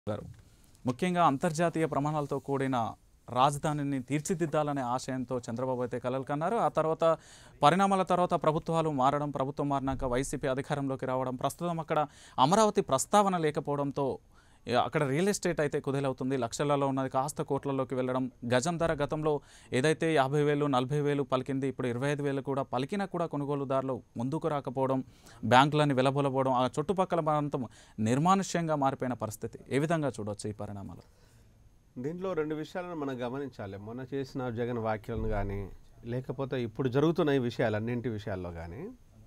గారు ముఖ్యంగా అంతర్జాతీయ ప్రమాణాలతో కూడిన రాజధానిని తీర్చిదిద్దాలనే ఆశయంతో చంద్రబాబు అయితే కలలు కన్నారు ఆ తర్వాత పరిణామాల తర్వాత ప్రభుత్వాలు మారడం ప్రభుత్వం మారినాక వైసీపీ అధికారంలోకి రావడం ప్రస్తుతం అక్కడ అమరావతి ప్రస్తావన లేకపోవడంతో ఇక అక్కడ రియల్ ఎస్టేట్ అయితే కుదేలవుతుంది లక్షలలో ఉన్నది కాస్త కోట్లలోకి వెళ్ళడం గజం ధర గతంలో ఏదైతే యాభై వేలు నలభై వేలు పలికింది ఇప్పుడు ఇరవై ఐదు వేలు కూడా పలికినా కూడా కొనుగోలుదారులు ముందుకు రాకపోవడం బ్యాంకులని వెలబొలబోవడం ఆ చుట్టుపక్కల ప్రాంతం నిర్మానుష్యంగా మారిపోయిన పరిస్థితి ఏ విధంగా చూడొచ్చు ఈ పరిణామాలు దీంట్లో రెండు విషయాలను మనం గమనించాలి మొన్న చేసిన జగన్ వ్యాఖ్యలను కానీ లేకపోతే ఇప్పుడు జరుగుతున్న ఈ విషయాలు అన్నింటి విషయాల్లో కానీ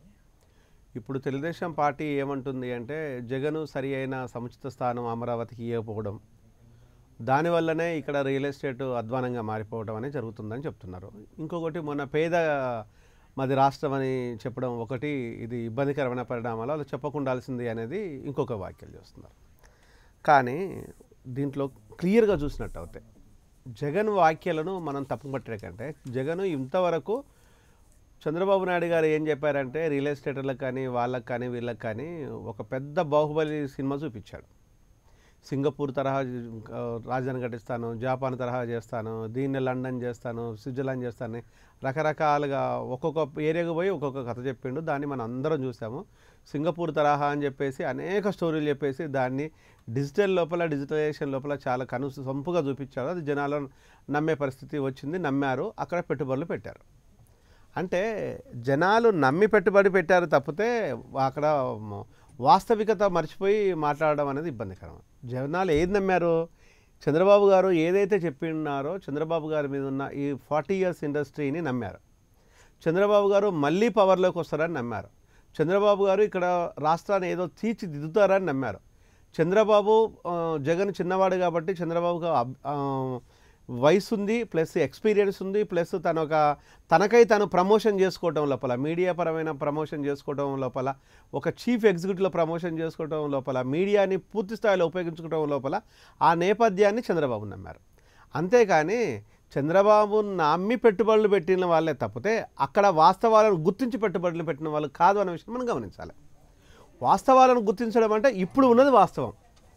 ఇప్పుడు తెలుగుదేశం పార్టీ ఏమంటుంది అంటే జగను సరి అయిన సముచిత స్థానం అమరావతికి ఇవ్వకపోవడం దానివల్లనే ఇక్కడ రియల్ ఎస్టేట్ అధ్వానంగా మారిపోవడం అనేది జరుగుతుందని చెప్తున్నారు ఇంకొకటి మొన్న పేద మాది రాష్ట్రం అని చెప్పడం ఒకటి ఇది ఇబ్బందికరమైన పరిణామాలు వాళ్ళు చెప్పకుండాల్సింది అనేది ఇంకొక వ్యాఖ్యలు చేస్తున్నారు కానీ దీంట్లో క్లియర్గా చూసినట్టు అవుతాయి జగన్ వ్యాఖ్యలను మనం తప్పుపట్టే కంటే జగన్ ఇంతవరకు చంద్రబాబు నాయుడు గారు ఏం చెప్పారంటే రియల్ ఎస్టేటర్లకు కానీ వాళ్ళకి కానీ వీళ్ళకి కానీ ఒక పెద్ద బాహుబలి సినిమా చూపించాడు సింగపూర్ తరహా ఆ, రాజధాని కట్టిస్తాను జపాన్ తరహా చేస్తాను దీన్ని లండన్ చేస్తాను స్విట్జర్లాండ్ చేస్తాను రకరకాలుగా ఒక్కొక్క ఏరియాకు పోయి ఒక్కొక్క కథ చెప్పిండు దాన్ని మనం అందరం చూసాము సింగపూర్ తరహా అని చెప్పేసి అనేక స్టోరీలు చెప్పేసి దాన్ని డిజిటల్ లోపల డిజిటలైజేషన్ లోపల చాలా కను సొంపుగా చూపించాడు అది జనాలను నమ్మే పరిస్థితి వచ్చింది నమ్మారు అక్కడ పెట్టుబడులు పెట్టారు అంటే జనాలు నమ్మి పెట్టుబడి పెట్టారు తప్పితే అక్కడ మ- వాస్తవికత మర్చిపోయి మాట్లాడడం అనేది ఇబ్బందికరం జనాలు ఏది నమ్మారు చంద్రబాబు గారు ఏదైతే చెప్పినారో చంద్రబాబు గారి మీద ఉన్న ఈ ఫార్టీ ఇయర్స్ ఇండస్ట్రీని నమ్మారు చంద్రబాబు గారు మళ్ళీ పవర్లోకి వస్తారని నమ్మారు చంద్రబాబు గారు ఇక్కడ రాష్ట్రాన్ని ఏదో తీర్చిదిద్దుతారని నమ్మారు చంద్రబాబు ఆ, జగన్ చిన్నవాడు కాబట్టి చంద్రబాబుకు అబ్- ఆ, వయసు ఉంది ప్లస్ ఎక్స్పీరియన్స్ ఉంది ప్లస్ తన ఒక తనకై తను ప్రమోషన్ చేసుకోవడం లోపల మీడియా పరమైన ప్రమోషన్ చేసుకోవడం లోపల ఒక చీఫ్ ఎగ్జిక్యూటివ్లో ప్రమోషన్ చేసుకోవడం లోపల మీడియాని పూర్తి స్థాయిలో ఉపయోగించుకోవడం లోపల ఆ నేపథ్యాన్ని చంద్రబాబు నమ్మారు అంతేకాని చంద్రబాబు నమ్మి పెట్టుబడులు పెట్టిన వాళ్ళే తప్పితే అక్కడ వాస్తవాలను గుర్తించి పెట్టుబడులు పెట్టిన వాళ్ళు కాదు అనే విషయం మనం గమనించాలి వాస్తవాలను గుర్తించడం అంటే ఇప్పుడు ఉన్నది వాస్తవం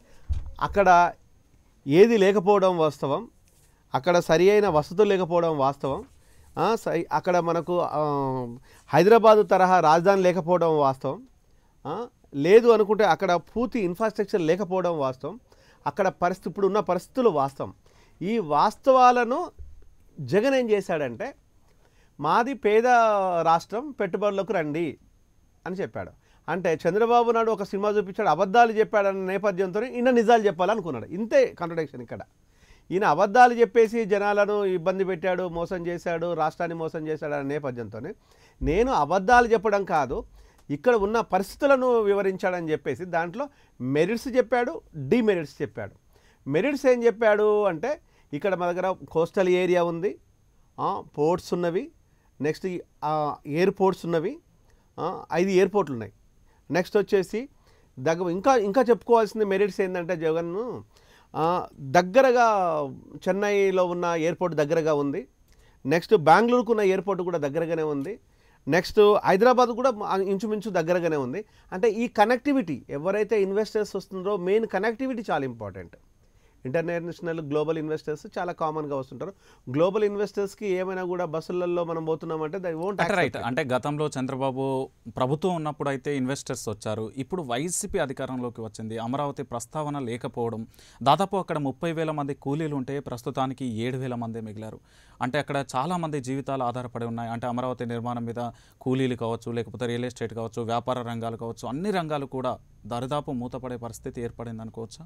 అక్కడ ఏది లేకపోవడం వాస్తవం అక్కడ సరి అయిన వసతులు లేకపోవడం వాస్తవం ఆ, సై- అక్కడ మనకు ఆ, హైదరాబాదు తరహా రాజధాని లేకపోవడం వాస్తవం ఆ, లేదు అనుకుంటే అక్కడ పూర్తి ఇన్ఫ్రాస్ట్రక్చర్ లేకపోవడం వాస్తవం అక్కడ పరిస్థితి ఇప్పుడు ఉన్న పరిస్థితులు వాస్తవం ఈ వాస్తవాలను జగన్ ఏం చేశాడంటే మాది పేద రాష్ట్రం పెట్టుబడులకు రండి అని చెప్పాడు అంటే చంద్రబాబు నాయుడు ఒక సినిమా చూపించాడు అబద్ధాలు చెప్పాడన్న నేపథ్యంతో ఈయన నిజాలు చెప్పాలనుకున్నాడు ఇంతే కాంట్రడిక్షన్ ఇక్కడ ఈయన అబద్ధాలు చెప్పేసి జనాలను ఇబ్బంది పెట్టాడు మోసం చేశాడు రాష్ట్రాన్ని మోసం చేశాడు అనే నేపథ్యంతో నేను అబద్ధాలు చెప్పడం కాదు ఇక్కడ ఉన్న పరిస్థితులను వివరించాడని చెప్పేసి దాంట్లో మెరిట్స్ చెప్పాడు డిమెరిట్స్ చెప్పాడు మెరిట్స్ ఏం చెప్పాడు అంటే ఇక్కడ మన దగ్గర కోస్టల్ ఏరియా ఉంది పోర్ట్స్ ఉన్నవి నెక్స్ట్ ఎయిర్పోర్ట్స్ ఉన్నవి ఆ, ఐదు ఎయిర్పోర్ట్లు ఉన్నాయి నెక్స్ట్ వచ్చేసి దగ్గర ఇంకా ఇంకా చెప్పుకోవాల్సిన మెరిట్స్ ఏంటంటే జగన్ ఆ, దగ్గరగా చెన్నైలో ఉన్న ఎయిర్పోర్ట్ దగ్గరగా ఉంది నెక్స్ట్ బెంగళూరుకు ఉన్న ఎయిర్పోర్ట్ కూడా దగ్గరగానే ఉంది నెక్స్ట్ హైదరాబాద్ కూడా ఆ- ఇంచుమించు దగ్గరగానే ఉంది అంటే ఈ కనెక్టివిటీ ఎవరైతే ఇన్వెస్టర్స్ వస్తుందో మెయిన్ కనెక్టివిటీ చాలా ఇంపార్టెంట్ ఇంటర్నేషనల్ గ్లోబల్ ఇన్వెస్టర్స్ చాలా కామన్గా వస్తుంటారు గ్లోబల్ ఇన్వెస్టర్స్కి ఏమైనా కూడా బస్సులలో మనం పోతున్నామంటే దై ఓంట్ అంటే రైట్ అంటే గతంలో చంద్రబాబు ప్రభుత్వం ఉన్నప్పుడు అయితే ఇన్వెస్టర్స్ వచ్చారు ఇప్పుడు వైసీపీ అధికారంలోకి వచ్చింది అమరావతి ప్రస్తావన లేకపోవడం దాదాపు అక్కడ ముప్పై వేల మంది కూలీలు ఉంటే ప్రస్తుతానికి ఏడు వేల మంది మిగిలారు అంటే అక్కడ చాలా మంది జీవితాలు ఆధారపడి ఉన్నాయి అంటే అమరావతి నిర్మాణం మీద కూలీలు కావచ్చు లేకపోతే రియల్ ఎస్టేట్ కావచ్చు వ్యాపార రంగాలు కావచ్చు అన్ని రంగాలు కూడా దరిదాపు మూతపడే పరిస్థితి ఏర్పడింది అనుకోవచ్చా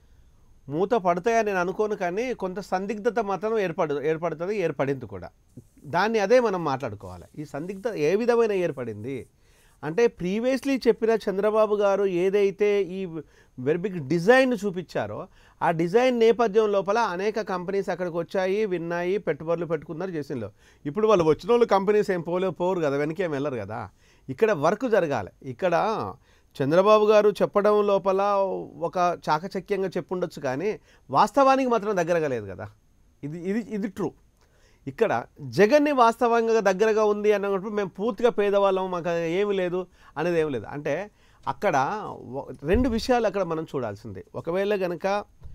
మూత పడతాయని నేను అనుకోను కానీ కొంత సందిగ్ధత మాత్రం ఏర్పడు ఏర్పడుతుంది ఏర్పడింది కూడా దాన్ని అదే మనం మాట్లాడుకోవాలి ఈ సందిగ్ధత ఏ విధమైన ఏర్పడింది అంటే ప్రీవియస్లీ చెప్పిన చంద్రబాబు గారు ఏదైతే ఈ వెరీ బిగ్ డిజైన్ చూపించారో ఆ డిజైన్ నేపథ్యం లోపల అనేక కంపెనీస్ అక్కడికి వచ్చాయి విన్నాయి పెట్టుబడులు పెట్టుకున్నారు చేసిందో ఇప్పుడు వాళ్ళు వచ్చిన వాళ్ళు కంపెనీస్ ఏం పోలే పోరు కదా వెనకేం వెళ్ళరు కదా ఇక్కడ వర్క్ జరగాలి ఇక్కడ చంద్రబాబు గారు చెప్పడం లోపల ఒక చాకచక్యంగా చెప్పుండొచ్చు కానీ వాస్తవానికి మాత్రం దగ్గరగా లేదు కదా ఇది ఇది ఇది ట్రూ ఇక్కడ జగన్ని వాస్తవంగా దగ్గరగా ఉంది అన్నప్పుడు మేము పూర్తిగా పేదవాళ్ళం మాకు ఏమి లేదు అనేది ఏమి లేదు అంటే అక్కడ వ- రెండు విషయాలు అక్కడ మనం చూడాల్సిందే ఒకవేళ కనుక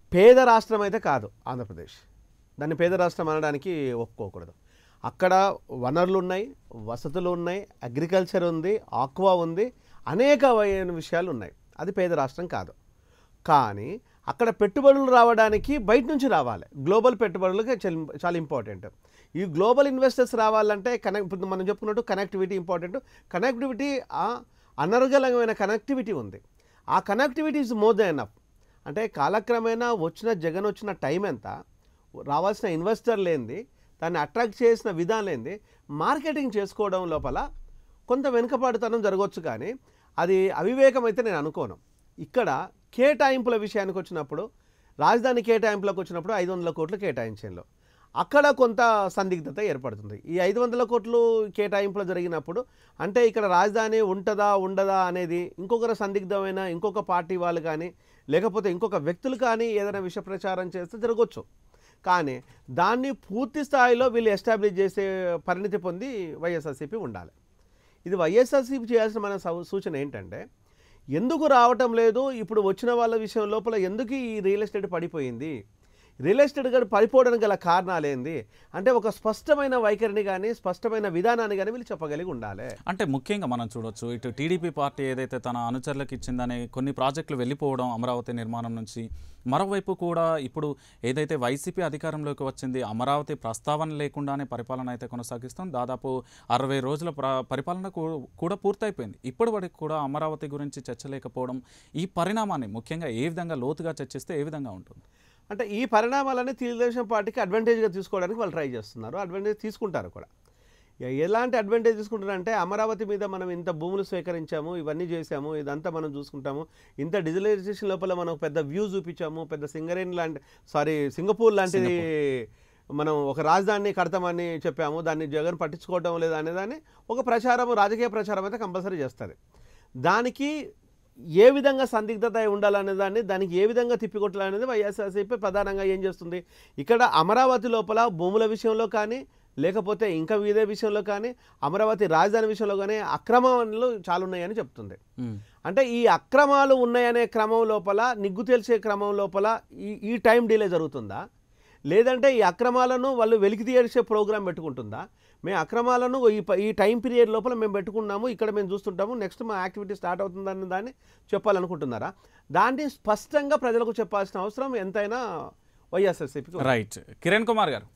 పేద రాష్ట్రం అయితే కాదు ఆంధ్రప్రదేశ్ దాన్ని పేద రాష్ట్రం అనడానికి ఒప్పుకోకూడదు అక్కడ వనరులు ఉన్నాయి వసతులు ఉన్నాయి అగ్రికల్చర్ ఉంది ఆక్వా ఉంది అనేకమైన విషయాలు ఉన్నాయి అది పేద రాష్ట్రం కాదు కానీ అక్కడ పెట్టుబడులు రావడానికి బయట నుంచి రావాలి గ్లోబల్ పెట్టుబడులకి చాలా- చాలా ఇంపార్టెంట్ ఈ గ్లోబల్ ఇన్వెస్టర్స్ రావాలంటే కనెక్ట్ ఇప్పుడు మనం చెప్పుకున్నట్టు కనెక్టివిటీ ఇంపార్టెంట్ కనెక్టివిటీ అనర్గళమైన కనెక్టివిటీ ఉంది ఆ connectivity is more than enough అంటే కాలక్రమేణా వచ్చిన జగన్ వచ్చిన టైం ఎంత రావాల్సిన ఇన్వెస్టర్ లేనిది దాన్ని అట్రాక్ట్ చేసిన విధానం ఏంది మార్కెటింగ్ చేసుకోవడం లోపల కొంత వెనుకబాటుతనం జరగవచ్చు కానీ అది అవివేకం అయితే నేను అనుకోను ఇక్కడ కేటాయింపుల విషయానికి వచ్చినప్పుడు రాజధాని కేటాయింపులకు వచ్చినప్పుడు ఐదు వందల కోట్లు కేటాయించారు అక్కడ కొంత సందిగ్ధత ఏర్పడుతుంది ఈ ఐదు వందల కోట్లు కేటాయింపులు జరిగినప్పుడు అంటే ఇక్కడ రాజధాని ఉంటుందా ఉండదా అనేది ఇంకొకరు సందిగ్ధమైన ఇంకొక పార్టీ వాళ్ళు కానీ లేకపోతే ఇంకొక వ్యక్తులు కానీ ఏదైనా విష ప్రచారం చేస్తే జరగవచ్చు కానీ దాన్ని పూర్తి స్థాయిలో వీళ్ళు ఎస్టాబ్లిష్ చేసే పరిణితి పొంది వైఎస్ఆర్సీపీ ఉండాలి ఇది వైఎస్ఆర్సీపీ చేయాల్సిన మన సూ- సూచన ఏంటంటే ఎందుకు రావటం లేదు ఇప్పుడు వచ్చిన వాళ్ళ విషయం లోపల ఎందుకు ఈ రియల్ ఎస్టేట్ పడిపోయింది రియల్ ఎస్టేట్ గారు పడిపోవడానికి గల కారణాలు ఏంది అంటే ఒక స్పష్టమైన వైఖరిని కానీ స్పష్టమైన విధానాన్ని కానీ వీళ్ళు చెప్పగలిగి ఉండాలి అంటే ముఖ్యంగా మనం చూడొచ్చు ఇటు టీడీపీ పార్టీ ఏదైతే తన అనుచరులకు ఇచ్చిందని కొన్ని ప్రాజెక్టులు వెళ్ళిపోవడం అమరావతి నిర్మాణం నుంచి మరోవైపు కూడా ఇప్పుడు ఏదైతే వైసీపీ అధికారంలోకి వచ్చింది అమరావతి ప్రస్తావన లేకుండానే పరిపాలన అయితే కొనసాగిస్తుంది దాదాపు అరవై రోజుల ప్ర పరిపాలన కూ- కూడా పూర్తయిపోయింది ఇప్పటి వరకు కూడా అమరావతి గురించి చర్చ లేకపోవడం ఈ పరిణామాన్ని ముఖ్యంగా ఏ విధంగా లోతుగా చర్చిస్తే ఏ విధంగా ఉంటుంది అంటే ఈ పరిణామాలన్నీ తెలుగుదేశం పార్టీకి అడ్వాంటేజ్గా తీసుకోవడానికి వాళ్ళు ట్రై చేస్తున్నారు అడ్వాంటేజ్ తీసుకుంటారు కూడా ఎ- ఎలాంటి అడ్వాంటేజ్ తీసుకుంటారంటే అమరావతి మీద మనం ఇంత భూములు స్వీకరించాము ఇవన్నీ చేసాము ఇదంతా మనం చూసుకుంటాము ఇంత డిజిటలైజేషన్ లోపల మనం పెద్ద వ్యూ చూపించాము పెద్ద సింగరేన్ లాంటి సారీ సింగపూర్ లాంటిది మనం ఒక రాజధానిని కడతామని చెప్పాము దాన్ని జగన్ పట్టించుకోవటం లేదా అనేదాన్ని ఒక ప్రచారం రాజకీయ ప్రచారం అయితే కంపల్సరీ చేస్తుంది దానికి ఏ విధంగా సందిగ్ధత ఉండాలనే దాన్ని దానికి ఏ విధంగా తిప్పికొట్టాలనేది వైఎస్ఆర్సీపీ ప్రధానంగా ఏం చేస్తుంది ఇక్కడ అమరావతి లోపల భూముల విషయంలో కానీ లేకపోతే ఇంకా వేరే విషయంలో కానీ అమరావతి రాజధాని విషయంలో కానీ అక్రమాలు చాలా ఉన్నాయని చెప్తుంది ఉమ్. అంటే ఈ అక్రమాలు ఉన్నాయనే క్రమం లోపల నిగ్గు తేల్చే క్రమం లోపల ఈ ఈ టైం డిలే జరుగుతుందా లేదంటే ఈ అక్రమాలను వాళ్ళు వెలికి తీయడిచే ప్రోగ్రాం పెట్టుకుంటుందా మేము అక్రమాలను ఈ ప- ఈ టైం పీరియడ్ లోపల మేము పెట్టుకున్నాము ఇక్కడ మేము చూస్తుంటాము నెక్స్ట్ మా యాక్టివిటీ స్టార్ట్ అవుతుందని దాన్ని చెప్పాలనుకుంటున్నారా దాన్ని స్పష్టంగా ప్రజలకు చెప్పాల్సిన అవసరం ఎంతైనా వైఎస్ఆర్సీపీకి రైట్ కిరణ్ కుమార్ గారు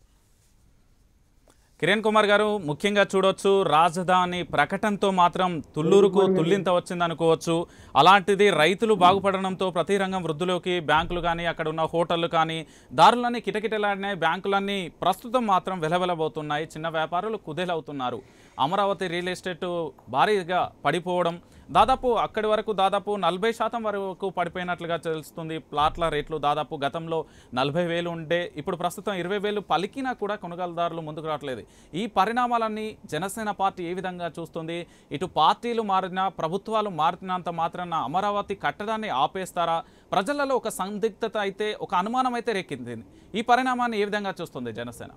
కిరణ్ కుమార్ గారు ముఖ్యంగా చూడొచ్చు రాజధాని ప్రకటనతో మాత్రం తుళ్ళూరుకు తుల్లింత వచ్చింది అనుకోవచ్చు అలాంటిది రైతులు బాగుపడడంతో ప్రతి రంగం వృద్ధులోకి బ్యాంకులు కానీ అక్కడ ఉన్న హోటళ్ళు కానీ దారులన్నీ కిటకిటలాడినాయి బ్యాంకులన్నీ ప్రస్తుతం మాత్రం వెలవెలబోతున్నాయి చిన్న వ్యాపారులు కుదేలవుతున్నారు అమరావతి రియల్ ఎస్టేట్ భారీగా పడిపోవడం దాదాపు అక్కడి వరకు దాదాపు నలభై శాతం వరకు పడిపోయినట్లుగా తెలుస్తుంది ప్లాట్ల రేట్లు దాదాపు గతంలో నలభై వేలు ఉండే ఇప్పుడు ప్రస్తుతం ఇరవై వేలు పలికినా కూడా కొనుగోలుదారులు ముందుకు రావట్లేదు ఈ పరిణామాలన్నీ జనసేన పార్టీ ఏ విధంగా చూస్తుంది ఇటు పార్టీలు మారినా ప్రభుత్వాలు మారినంత మాత్రాన అమరావతి కట్టడాన్ని ఆపేస్తారా ప్రజలలో ఒక సందిగ్ధత అయితే ఒక అనుమానం అయితే రేకింది ఈ పరిణామాన్ని ఏ విధంగా చూస్తుంది జనసేన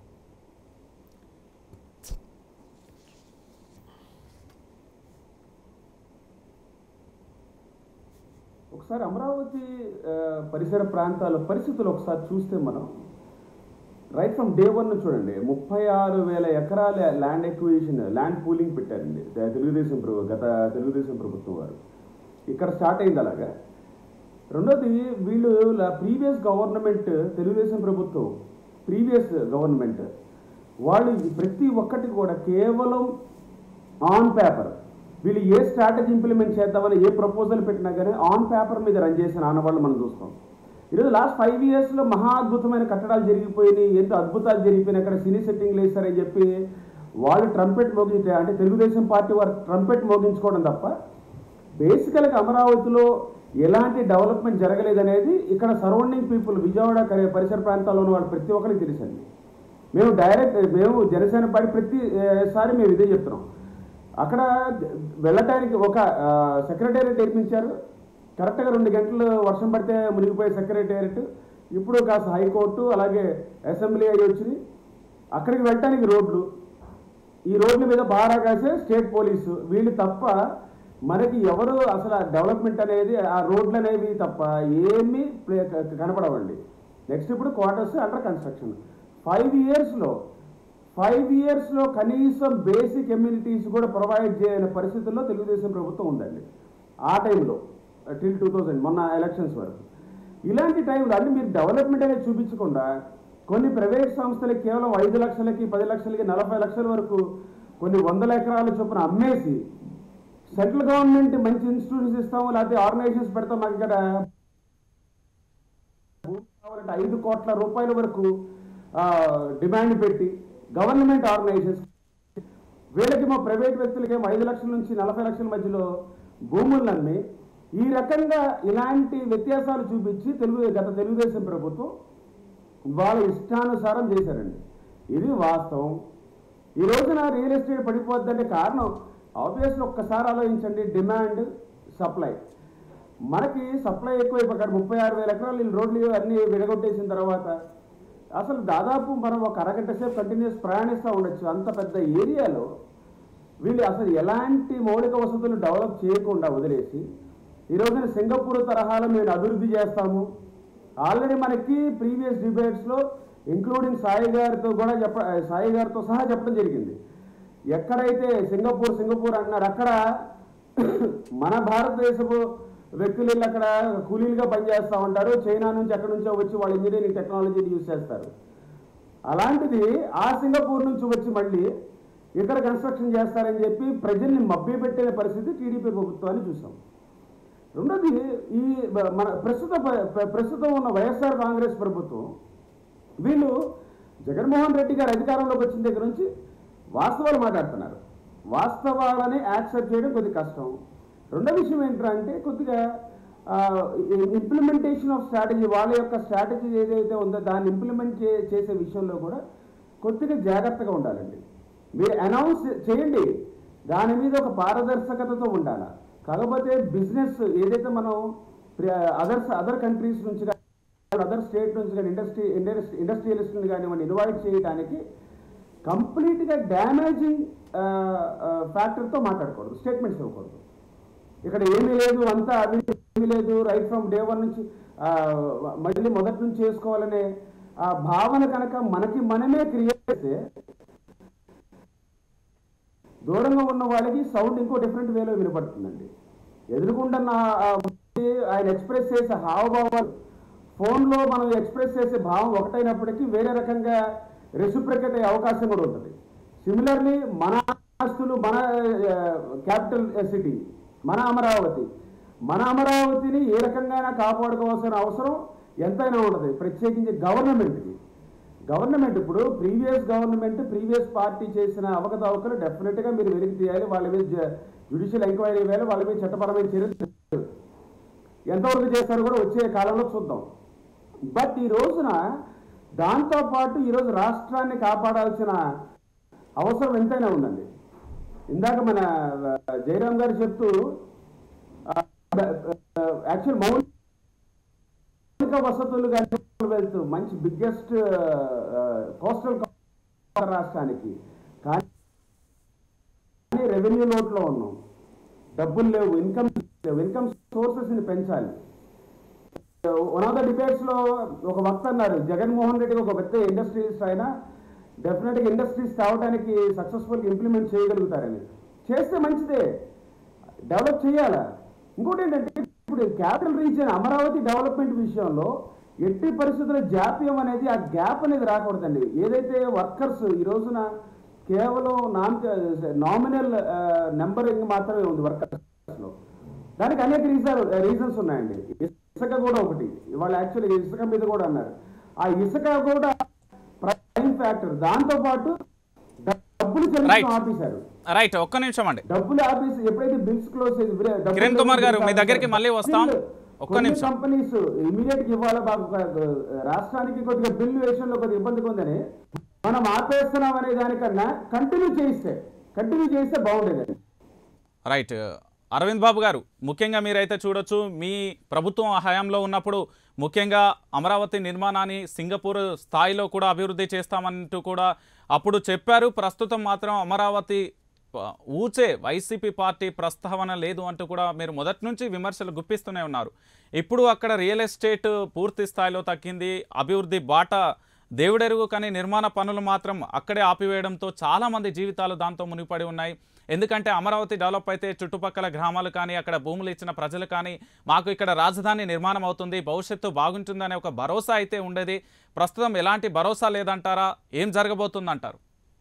ఒకసారి అమరావతి ఆ, పరిసర ప్రాంతాల పరిస్థితులు ఒకసారి చూస్తే మనం రైట్ ఫ్రమ్ డే వన్ చూడండి ముప్పై ఆరు వేల ఎకరాల ల్యాండ్ ఎక్విజిషన్ ల్యాండ్ పూలింగ్ పెట్టారండి ద- తెలుగుదేశం ప్రభు గత తెలుగుదేశం ప్రభుత్వం వారు ఇక్కడ స్టార్ట్ అయింది అలాగా రెండోది వీళ్ళు ప్రీవియస్ గవర్నమెంట్ తెలుగుదేశం ప్రభుత్వం ప్రీవియస్ గవర్నమెంట్ వాళ్ళు ఈ ప్రతి ఒక్కటి కూడా కేవలం ఆన్ పేపర్ వీళ్ళు ఏ స్ట్రాటజీ ఇంప్లిమెంట్ చేద్దామని ఏ ప్రపోజల్ పెట్టినా కానీ ఆన్ పేపర్ మీద రన్ చేసిన ఆనవాళ్ళు మనం చూస్తాం ఈరోజు లాస్ట్ ఫైవ్ ఇయర్స్లో మహా అద్భుతమైన కట్టడాలు జరిగిపోయినాయి ఎంతో అద్భుతాలు జరిగిపోయినాయి అక్కడ సినీ సెట్టింగ్లు వేస్తారని చెప్పి వాళ్ళు ట్రంపెట్ మోగించే అంటే తెలుగుదేశం పార్టీ వారు ట్రంపెట్ మోగించుకోవడం తప్ప బేసికల్గా అమరావతిలో ఎలాంటి డెవలప్మెంట్ జరగలేదనేది ఇక్కడ సరౌండింగ్ పీపుల్ విజయవాడ కరి- పరిసర ప్రాంతాల్లో ఉన్న వాళ్ళు ప్రతి ఒక్కరికి తెలుసండి మేము డైరెక్ట్ మేము జనసేన పార్టీ ప్రతి ఏ, సారి మేము ఇదే చెప్తున్నాం అక్కడ వెళ్ళటానికి ఒక సెక్రటేరియట్ నిర్మించారు కరెక్ట్గా రెండు గంటలు వర్షం పడితే మునిగిపోయే సెక్రటేరియట్ ఇప్పుడు కాస్త హైకోర్టు అలాగే అసెంబ్లీ అయ్యి వచ్చినాయి అక్కడికి వెళ్ళటానికి రోడ్లు ఈ రోడ్ల మీద బారా కాసే స్టేట్ పోలీసు వీళ్ళు తప్ప మనకి ఎవరు అసలు ఆ డెవలప్మెంట్ అనేది ఆ రోడ్లు అనేవి తప్ప ఏమీ ప్లే- క- కనపడవండి నెక్స్ట్ ఇప్పుడు క్వార్టర్స్ అండర్ కన్స్ట్రక్షన్ ఫైవ్ ఇయర్స్లో ఫైవ్ ఇయర్స్లో కనీసం బేసిక్ ఎమ్యూనిటీస్ కూడా ప్రొవైడ్ చేయని పరిస్థితుల్లో తెలుగుదేశం ప్రభుత్వం ఉందండి ఆ టైంలో టిల్ టూ థౌజండ్ మొన్న ఎలక్షన్స్ వరకు ఇలాంటి టైంలో అంటే మీరు డెవలప్మెంట్ అనేది చూపించకుండా కొన్ని ప్రైవేట్ సంస్థలకి కేవలం ఐదు లక్షలకి పది లక్షలకి నలభై లక్షల వరకు కొన్ని వందల ఎకరాల చొప్పున అమ్మేసి సెంట్రల్ గవర్నమెంట్ మంచి ఇన్స్టిట్యూషన్స్ ఇస్తాము లేకపోతే ఆర్గనైజేషన్స్ పెడతాం మాకు ఇక్కడ భూమి కావాలంటే ఐదు కోట్ల రూపాయల వరకు ఆ, డిమాండ్ పెట్టి గవర్నమెంట్ ఆర్గనైజేషన్స్ వీళ్ళకి మా ప్రైవేట్ వ్యక్తులకేమో ఐదు లక్షల నుంచి నలభై లక్షల మధ్యలో భూములను అమ్మి ఈ రకంగా ఇలాంటి వ్యత్యాసాలు చూపించి తెలుగు గత తెలుగుదేశం ప్రభుత్వం వాళ్ళ ఇష్టానుసారం చేశారండి ఇది వాస్తవం ఈ రోజున రియల్ ఎస్టేట్ పడిపోద్దంటే కారణం ఆబ్వియస్లీ ఒక్కసారి ఆలోచించండి డిమాండ్ సప్లై మనకి సప్లై ఎక్కువైపోయి ముప్పై ఆరు వేల ఎకరాలు వీళ్ళు రోడ్లు అన్నీ విడగొట్టేసిన తర్వాత అసలు దాదాపు మనం ఒక అరగంట సేపు కంటిన్యూస్ ప్రయాణిస్తూ ఉండొచ్చు అంత పెద్ద ఏరియాలో వీళ్ళు అసలు ఎలాంటి మౌలిక వసతులు డెవలప్ చేయకుండా వదిలేసి ఈ రోజున సింగపూర్ తరహాలో మేము అభివృద్ధి చేస్తాము ఆల్రెడీ మనకి ప్రీవియస్ డిబేట్స్లో ఇంక్లూడింగ్ సాయి గారితో కూడా చెప్ప సాయి గారితో సహా చెప్పడం జరిగింది ఎక్కడైతే సింగపూర్ సింగపూర్ అంటున్నారు అక్కడ మన భారతదేశపు వ్యక్తులు వెళ్ళి అక్కడ కూలీలుగా పనిచేస్తూ ఉంటారు చైనా నుంచి ఎక్కడి నుంచో వచ్చి వాళ్ళ ఇంజనీరింగ్ టెక్నాలజీని యూజ్ చేస్తారు అలాంటిది ఆ సింగపూర్ నుంచి వచ్చి మళ్ళీ ఇక్కడ కన్స్ట్రక్షన్ చేస్తారని చెప్పి ప్రజల్ని మభ్యపెట్టిన పరిస్థితి టీడీపీ ప్రభుత్వాన్ని చూసాం రెండోది ఈ బ- మన ప్రస్తుత ప- ప- ప్రస్తుతం ఉన్న వైఎస్ఆర్ కాంగ్రెస్ ప్రభుత్వం వీళ్ళు జగన్మోహన్ రెడ్డి గారు అధికారంలోకి వచ్చిన దగ్గర నుంచి వాస్తవాలు మాట్లాడుతున్నారు వాస్తవాలని యాక్సెప్ట్ చేయడం కొద్ది కష్టం రెండో విషయం ఏంటంటే కొద్దిగా ఇంప్లిమెంటేషన్ ఆఫ్ స్ట్రాటజీ వాళ్ళ యొక్క స్ట్రాటజీ ఏదైతే ఉందో దాన్ని ఇంప్లిమెంట్ చే చేసే విషయంలో కూడా కొద్దిగా జాగ్రత్తగా ఉండాలండి మీరు అనౌన్స్ చేయండి దాని మీద ఒక పారదర్శకతతో ఉండాలి కాకపోతే బిజినెస్ ఏదైతే మనం అదర్స్ అదర్ కంట్రీస్ నుంచి కానీ అదర్ స్టేట్ నుంచి కానీ ఇండస్ట్రీ ఇండస్ట్రియలిస్ట్ని కానివ్వండి ఇన్వైట్ చేయడానికి కంప్లీట్గా డ్యామేజింగ్ ఫ్యాక్టర్తో మాట్లాడకూడదు స్టేట్మెంట్స్ ఇవ్వకూడదు ఇక్కడ ఏమీ లేదు అంతా అవినీతి ఏమీ లేదు రైట్ ఫ్రమ్ డే వన్ నుంచి ఆ, మళ్ళీ మొదటి నుంచి చేసుకోవాలనే ఆ భావన కనుక మనకి మనమే క్రియేట్ చేస్తే దూరంగా ఉన్న వాళ్ళకి సౌండ్ ఇంకో డిఫరెంట్ వేలో వినపడుతుందండి ఎదురుకుండా నా ఆ వ్యక్తి ఆయన ఎక్స్ప్రెస్ చేసే హావభావాలు ఫోన్లో మనం ఎక్స్ప్రెస్ చేసే భావం ఒకటైనప్పటికీ వేరే రకంగా రెసిప్రికేట్ అయ్యే అవకాశం కూడా ఉంటుంది సిమిలర్లీ మన ఆస్తులు మన క్యాపిటల్ సిటీ మన అమరావతి మన అమరావతిని ఏ రకంగా కాపాడుకోవాల్సిన అవసరం ఎంతైనా ఉంటుంది ప్రత్యేకించి గవర్నమెంట్కి గవర్నమెంట్ ఇప్పుడు ప్రీవియస్ గవర్నమెంట్ ప్రీవియస్ పార్టీ చేసిన అవకతవకలు డెఫినెట్గా మీరు వెలికి తీయాలి వాళ్ళ మీద జ్యుడిషియల్ ఎంక్వైరీ వేయాలి వాళ్ళ మీద చట్టపరమైన చర్యలు తీసుకోవాలి. ఎంతవరకు చేస్తారో కూడా వచ్చే కాలంలో చూద్దాం బట్ ఈ రోజున దాంతోపాటు ఈరోజు రాష్ట్రాన్ని కాపాడాల్సిన అవసరం ఎంతైనా ఉందండి ఇందాక మన ఆ, జయరాం గారు చెప్తూ యాక్చువల్ మౌలిక వసతులు కానీ వెళ్తూ మంచి బిగ్గెస్ట్ కోస్టల్ రాష్ట్రానికి కానీ రెవెన్యూ లోట్లో ఉన్నాం డబ్బులు లేవు ఇన్కమ్ లేవు ఇన్కమ్ సోర్సెస్ని పెంచాలి వన్ ఆఫ్ ద డిబేట్స్ లో ఒక వక్త అన్నారు జగన్మోహన్ రెడ్డి ఒక పెద్ద ఇండస్ట్రీస్ అయినా డెఫినెట్ గా ఇండస్ట్రీస్ తేవడానికి సక్సెస్ఫుల్ ఇంప్లిమెంట్ చేయగలుగుతారని చేస్తే మంచిదే డెవలప్ చేయాలా ఇంకోటి ఏంటంటే ఇప్పుడు క్యాపిటల్ రీజియన్ అమరావతి డెవలప్మెంట్ విషయంలో ఎట్టి పరిస్థితుల జాప్యం అనేది ఆ గ్యాప్ అనేది రాకూడదండి ఏదైతే వర్కర్స్ ఈ రోజున కేవలం నాన్ నామినల్ నెంబరింగ్ మాత్రమే ఉంది వర్కర్స్ లో దానికి అనేక రీజన్ రీజన్స్ ఉన్నాయండి ఇసుక కూడా ఒకటి ఇవాళ యాక్చువల్లీ ఇసుక మీద కూడా అన్నారు ఆ ఇసుక కూడా ప్రైమ్ ఫ్యాక్టర్ దాంతో పాటు డబ్బులు Right. చెల్లించడం ఆపేశారు రైట్ ఒక్క నిమిషం అండి డబ్బులు ఆపేసి ఎప్పుడైతే బిల్స్ క్లోజ్ చేసి బిల్- డబ్బులు కిరణ్ కుమార్ గారు, మీ దగ్గరికి మళ్ళీ వస్తాం. బిల్లు ఒక్క కొన్ని నిమిషం. కంపెనీస్ ఇమీడియట్ గా ఇవ్వాలి మాకు ఒక, రాష్ట్రానికి కొద్దిగా బిల్లు విషయంలో కొద్దిగా ఇబ్బందిగా ఉందని మనం ఆపేస్తున్నాం అనే దానికన్నా కంటిన్యూ చేయిస్తే కంటిన్యూ చేస్తే బాగుండేది రైట్ అరవింద్ బాబు గారు ముఖ్యంగా మీరైతే చూడొచ్చు మీ ప్రభుత్వం హయాంలో ఉన్నప్పుడు ముఖ్యంగా అమరావతి నిర్మాణాన్ని సింగపూర్ స్థాయిలో కూడా అభివృద్ధి చేస్తామంటూ కూడా అప్పుడు చెప్పారు ప్రస్తుతం మాత్రం అమరావతి ప- ఊచే వైసీపీ పార్టీ ప్రస్తావన లేదు అంటూ కూడా మీరు మొదటి నుంచి విమర్శలు గుప్పిస్తూనే ఉన్నారు ఇప్పుడు అక్కడ రియల్ ఎస్టేట్ పూర్తి స్థాయిలో తగ్గింది అభివృద్ధి బాట దేవుడెరుగు కానీ నిర్మాణ పనులు మాత్రం అక్కడే ఆపివేయడంతో చాలామంది జీవితాలు దాంతో మునిపడి ఉన్నాయి ఎందుకంటే అమరావతి డెవలప్ అయితే చుట్టుపక్కల గ్రామాలు కానీ అక్కడ భూములు ఇచ్చిన ప్రజలు కానీ మాకు ఇక్కడ రాజధాని నిర్మాణం అవుతుంది భవిష్యత్తు బాగుంటుందనే ఒక భరోసా అయితే ఉండేది ప్రస్తుతం ఎలాంటి భరోసా లేదంటారా ఏం జరగబోతుందంటారు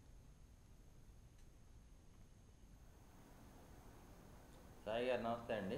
సాయి గారు నమస్తే అండి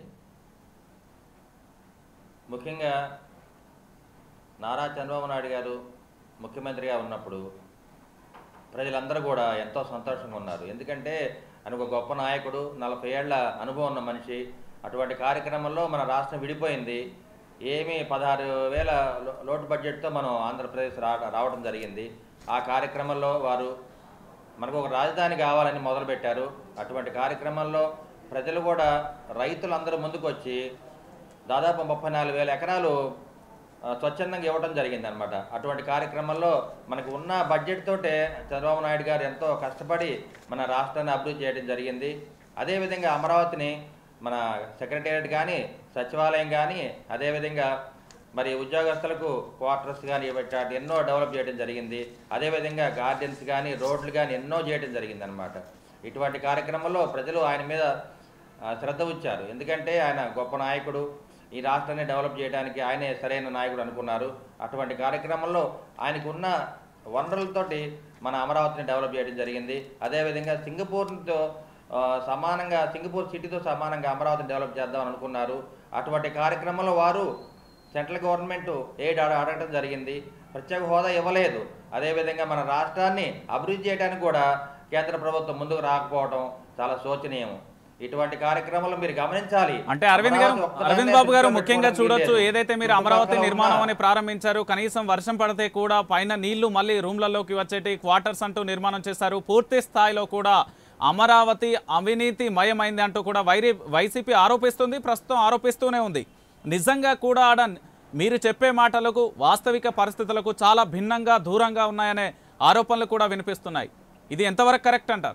ముఖ్యంగా నారా చంద్రబాబు నాయుడు గారు ముఖ్యమంత్రిగా ఉన్నప్పుడు ప్రజలందరూ కూడా ఎంతో సంతోషంగా ఉన్నారు ఎందుకంటే ఆయన ఒక గొప్ప నాయకుడు నలభై ఏళ్ల అనుభవం ఉన్న మనిషి అటువంటి కార్యక్రమంలో మన రాష్ట్రం విడిపోయింది ఏమీ పదహారు వేల లో- లోటు బడ్జెట్తో మనం ఆంధ్రప్రదేశ్ రా రావడం జరిగింది ఆ కార్యక్రమంలో వారు మనకు ఒక రాజధాని కావాలని మొదలుపెట్టారు అటువంటి కార్యక్రమంలో ప్రజలు కూడా రైతులందరూ ముందుకు వచ్చి దాదాపు ముప్పై నాలుగు వేల ఎకరాలు ఆ, స్వచ్ఛందంగా ఇవ్వడం జరిగింది అనమాట అటువంటి కార్యక్రమంలో మనకు ఉన్న బడ్జెట్ తోటే చంద్రబాబు నాయుడు గారు ఎంతో కష్టపడి మన రాష్ట్రాన్ని అభివృద్ధి చేయడం జరిగింది అదేవిధంగా అమరావతిని మన సెక్రటేరియట్ కానీ సచివాలయం కానీ అదేవిధంగా మరి ఉద్యోగస్తులకు క్వార్టర్స్ కానీ ఇవ్వటాటి ఎన్నో డెవలప్ చేయడం జరిగింది అదేవిధంగా గార్డెన్స్ కానీ రోడ్లు కానీ ఎన్నో చేయడం జరిగింది అనమాట ఇటువంటి కార్యక్రమంలో ప్రజలు ఆయన మీద ఆ, శ్రద్ధ ఉంచారు ఎందుకంటే ఆయన గొప్ప నాయకుడు ఈ రాష్ట్రాన్ని డెవలప్ చేయడానికి ఆయనే సరైన నాయకుడు అనుకున్నారు అటువంటి కార్యక్రమంలో ఆయనకు ఉన్న వనరులతోటి మన అమరావతిని డెవలప్ చేయడం జరిగింది అదేవిధంగా సింగపూర్తో ఆ, సమానంగా సింగపూర్ సిటీతో సమానంగా అమరావతిని డెవలప్ చేద్దామని అనుకున్నారు అటువంటి కార్యక్రమంలో వారు సెంట్రల్ గవర్నమెంట్ ఎయిడ్ అడ- అడగడం జరిగింది ప్రత్యేక హోదా ఇవ్వలేదు అదేవిధంగా మన రాష్ట్రాన్ని అభివృద్ధి చేయడానికి కూడా కేంద్ర ప్రభుత్వం ముందుకు రాకపోవడం చాలా శోచనీయం ఇటువంటి కార్యక్రమాలు మీరు గమనించాలి అంటే అరవింద్ గారు అమరావతి ఒక్కదాన్నే అరవింద్ బాబు గారు దృష్టిలో ముఖ్యంగా పెట్టుకోవడం చూడొచ్చు వీల్లేదు. ఏదైతే మీరు అమరావతి చుట్టుపక్కల నిర్మాణం ఉన్న- అని ప్రారంభించారు కనీసం వర్షం పడితే కూడా పైన నీళ్లు మళ్ళీ రూమ్లలోకి వచ్చేటి క్వార్టర్స్ అంటూ నిర్మాణం చేశారు పూర్తి స్థాయిలో కూడా అమరావతి అవినీతి మయమైంది అంటూ కూడా వైరి వైసీపీ ఆరోపిస్తుంది ప్రస్తుతం ఆరోపిస్తూనే ఉంది నిజంగా కూడా ఆడ మీరు చెప్పే మాటలకు వాస్తవిక పరిస్థితులకు చాలా భిన్నంగా దూరంగా ఉన్నాయనే ఆరోపణలు కూడా వినిపిస్తున్నాయి ఇది ఎంతవరకు కరెక్ట్ అంటారు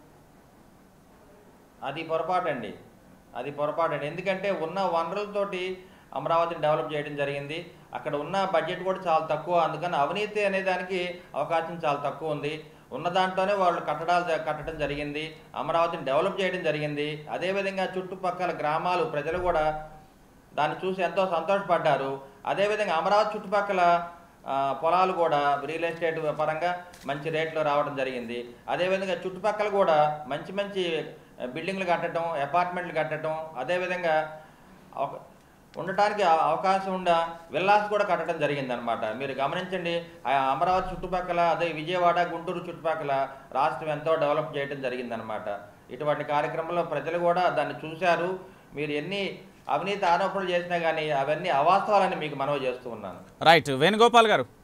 అది పొరపాటు అండి అది పొరపాటు అండి ఎందుకంటే ఉన్న వనరులతోటి అమరావతిని డెవలప్ చేయడం జరిగింది అక్కడ ఉన్న బడ్జెట్ కూడా చాలా తక్కువ అందుకని అవినీతి అనే దానికి అవకాశం చాలా తక్కువ ఉంది ఉన్న దాంట్లోనే వాళ్ళు కట్టడాలు జ- కట్టడం జరిగింది అమరావతిని డెవలప్ చేయడం జరిగింది అదేవిధంగా చుట్టుపక్కల గ్రామాలు ప్రజలు కూడా దాన్ని చూసి ఎంతో సంతోషపడ్డారు అదేవిధంగా అమరావతి చుట్టుపక్కల ఆ, పొలాలు కూడా రియల్ ఎస్టేట్ పరంగా మంచి రేట్లో రావడం జరిగింది అదేవిధంగా చుట్టుపక్కల కూడా మంచి మంచి బిల్డింగ్లు కట్టడం అపార్ట్మెంట్లు కట్టడం అదేవిధంగా ఒక- ఉండటానికి అవ- అవకాశం ఉండ విల్లాస్ కూడా కట్టడం జరిగింది అనమాట మీరు గమనించండి ఆ అమరావతి చుట్టుపక్కల అదే విజయవాడ గుంటూరు చుట్టుపక్కల రాష్ట్రం ఎంతో డెవలప్ చేయడం జరిగిందనమాట ఇటువంటి కార్యక్రమంలో ప్రజలు కూడా దాన్ని చూశారు మీరు ఎన్ని అవినీతి ఆరోపణలు చేసినా కానీ అవన్నీ అవాస్తవాలని మీకు మనవి చేస్తూ ఉన్నాను రైట్ వేణుగోపాల్ గారు